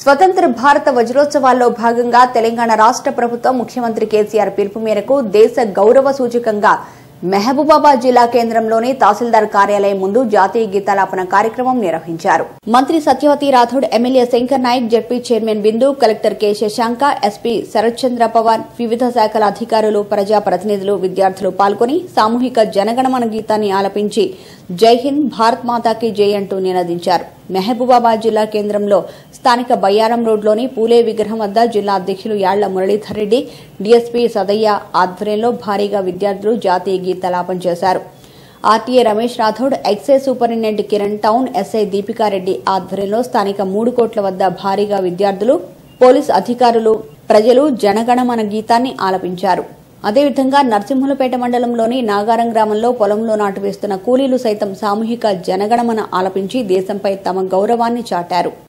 స్వతంత్ర భారత వజ్రోత్సవాల్లో భాగంగా తెలంగాణ రాష్ట్ర ప్రభుత్వం ముఖ్యమంత్రి కేసీఆర్ పిలుపు మేరకు దేశ గౌరవ సూచకంగా మహబూబాబాద్ జిల్లా కేంద్రంలోని తహసీల్దార్ కార్యాలయం ముందు జాతీయ గీతాలాపన కార్యక్రమం నిర్వహించారు మంత్రి Satyavathi Rathod MLA Shankar Naik ZP chairman Bindu collector K Shashanka SP Sharathchandra Pawar వివిధ శాఖల అధికారులు ప్రజా ప్రతినిధులు విద్యార్థులు పాల్గొని సామూహిక జనగణమన గీతాన్ని ఆలపించి జై హింద్ భారత్ మాతాకి జై అంటూ నినదించారు మహబూబాబాద్ జిల్లా కేంద్రంలో స్థానిక బయ్యారం రోడ్లోని పూలే విగ్రహం వద్ద జిల్లా అధ్యక్షులు యాళ్ల మురళీధర్ రెడ్డి డీఎస్పీ సదయ్య ఆధ్వర్యంలో భారీగా విద్యార్థులు జాతీయ గీతాలాపన చేశారు RTA Ramesh Rathod excise superintendent Kiran town SI Deepika Reddy ఆధ్వర్యంలో స్థానిక మూడు కోట్ల వద్ద భారీగా విద్యార్థులు పోలీస్ అధికారులు ప్రజలు జనగణమన గీతాన్ని ఆలపించారు అదేవిధంగా నరసింహులపేట మండలంలోని నాగారం గ్రామంలో పొలంలో నాటు వేస్తున్న కూలీలు సైతం సామూహిక జనగణమన ఆలపించి దేశంపై తమ గౌరవాన్ని చాటారు